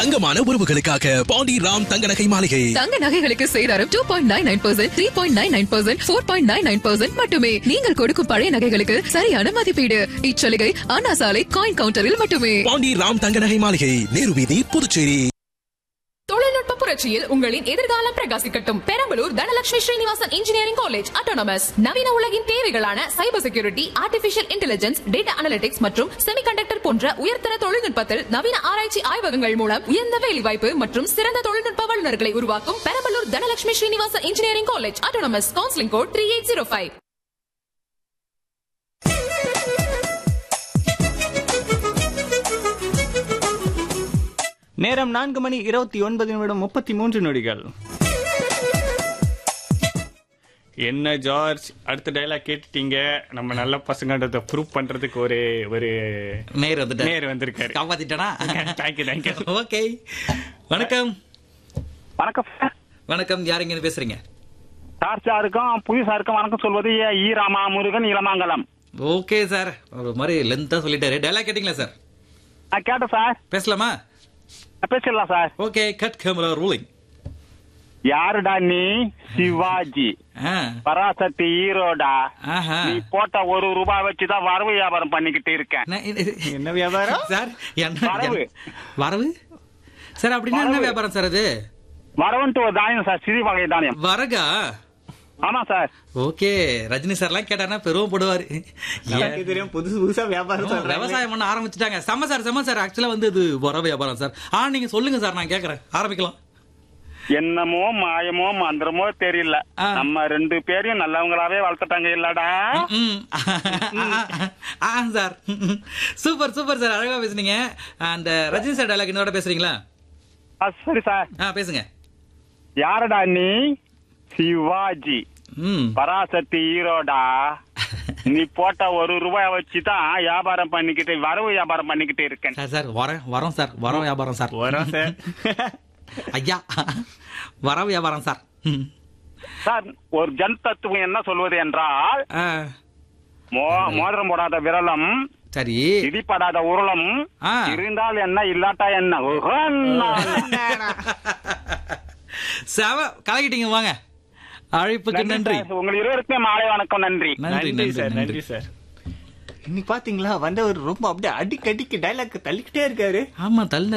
தங்கமான உறவுகளுக்காக பாண்டி ராம் தங்க நகை மாளிகை தங்க நகைகளுக்கு சேதாரம் two point nine nine percent three point nine nine percent four point nine nine percent மட்டுமே நீங்கள் கொடுக்கும் பழைய நகைகளுக்கு சரியான மதிப்பீடு இச்சலுகை அண்ணா சாலை காயின் கவுண்டரில் மட்டுமே பாண்டி ராம் தங்க நகை மாளிகை நேரு வீதி புதுச்சேரி தொழில்நுட்ப புரட்சியில் உங்களின் எதிர்காலம் பிரகாசிக்கட்டும் Perambalur Dhanalakshmi Srinivasan engineering college autonomous நவீன உலகின் தேவைகளான cyber security artificial intelligence data analytics மற்றும் செமிகண்டக்டர் போன்ற உயர்தர தொழில்நுட்பத்தில் நவீன ஆராய்ச்சி ஆய்வகங்கள் மூலம் உயர்ந்த வேலைவாய்ப்பு மற்றும் சிறந்த தொழில்நுட்ப வல்லுநர்களை உருவாக்கும் Perambalur Dhanalakshmi Srinivasan engineering college autonomous counselling code three eight zero five நேரம் நான்கு மணி இருபத்தி ஒன்பது நிமிடம் முப்பத்தி மூன்று நொடிகள் என்ன ஜார்ஜ் அடுத்த டைலாக் கேட்டுட்டீங்க நம்ம நல்ல பசங்கன்றத ப்ரூவ் பண்றதுக்கு ஒரு ஒரு நேர் வந்துட்டார் நேர் வந்திருக்காரு காப்பாத்திட்டனா தேங்க்யூ தேங்க்யூ ஓகே வணக்கம் வணக்கம் சார் வணக்கம் யாருங்க பேசுறீங்க சார்ஜா இருக்கும் புதுசா இருக்கும் வணக்கம் சொல்வது ஏ. ஈ ராமா முருகன் இளமாங்கலம் ஓகே சார் ஒரு மாதிரி லென்த்தா சொல்லிட்டாரு டைலாக் கேட்டிங்களா சார் நான் கேட்டேன் சார் பேசலாமா நான் பேசிடலாம் sir okay cut camera rolling யாருடா நீ சிவாஜி பராசக்தி ஹீரோடா ஆஹா நீ போட்ட ஒரு ரூபாய் வச்சுதான் வரவு வியாபாரம் பண்ணிக்கிட்டு இருக்கேன் நான் இது- என்ன வியாபாரம் சார் என்ன வரவு. வரவு சார் அப்படின்னா என்ன வரவு. வியாபாரம் சார் அது வரவுன்ட்டு ஒரு தானியம் சார் சிறு வகை தானியம் வரகா ஆமா சார் ஓகே ரஜினி சார்லாம் கேட்டாருன்னா பெருமைப்படுவாரு எனக்கு தெரியும் புதுசு புதுசா வியாபாரம் ஓ, சொல்றாங்க. விவசாயம் பண்ண ஆரம்பிச்சிட்டாங்க செம்ம சார் செம்ம சார் ஆக்சுவலா வந்து இது வர வியாபாரம் சார் ஆ நீங்க சொல்லுங்க சார் நான் கேக்குறேன் ஆரம்பிக்கலாம் என்னமோ மாயமோ மந்திரமோ தெரியல ஆ. நம்ம ரெண்டு பேரையும் நல்லவங்களாவே வளர்த்துட்டாங்க இல்லடா ம். ஆ சார் சூப்பர் சூப்பர் சார் அழகா பேசுனீங்க அந்த ரஜினி சார் டைலாக் இன்னோட பேசுறீங்களா ஆ, சரி சார் ஆ பேசுங்க யாருடா நீ சிவாஜி ம் பராசக்தி ஹீரோடா நீ போட்ட ஒரு ரூபாய் வச்சுதான் வியாபாரம் பண்ணிக்கிட்டு வரவு வியாபாரம் பண்ணிக்கிட்டு இருக்கேன் சார் சார் வரேன் வரோம் சார் வரோம் வியாபாரம் சார் வரோம் சார் ஐயா வர வியாபாரம் சார் ம். சார் ஒரு ஜன் தத்துவம் என்ன சொல்வது என்றால் ஆ, மோ- மோதிரம் போடாத விரலம் சரி இடிப்படாத உருளம் ஆ. இருந்தால் என்ன இல்லாட்டா என்ன உஹன்னா. செவ கலக்கிட்டீங்க வாங்க அழைப்புக்கு நன்றி சார். உங்கள் இருவருக்குமே மாலை வணக்கம் நன்றி நன்றி நன்றி சார் நன்றி சார் இன்னைக்கு பாத்தீங்களா வந்தவர் ரொம்ப அப்படியே அடிக்கடிக்கு டைலாக் தள்ளிக்கிட்டே இருக்காரு ஆமா தள்ள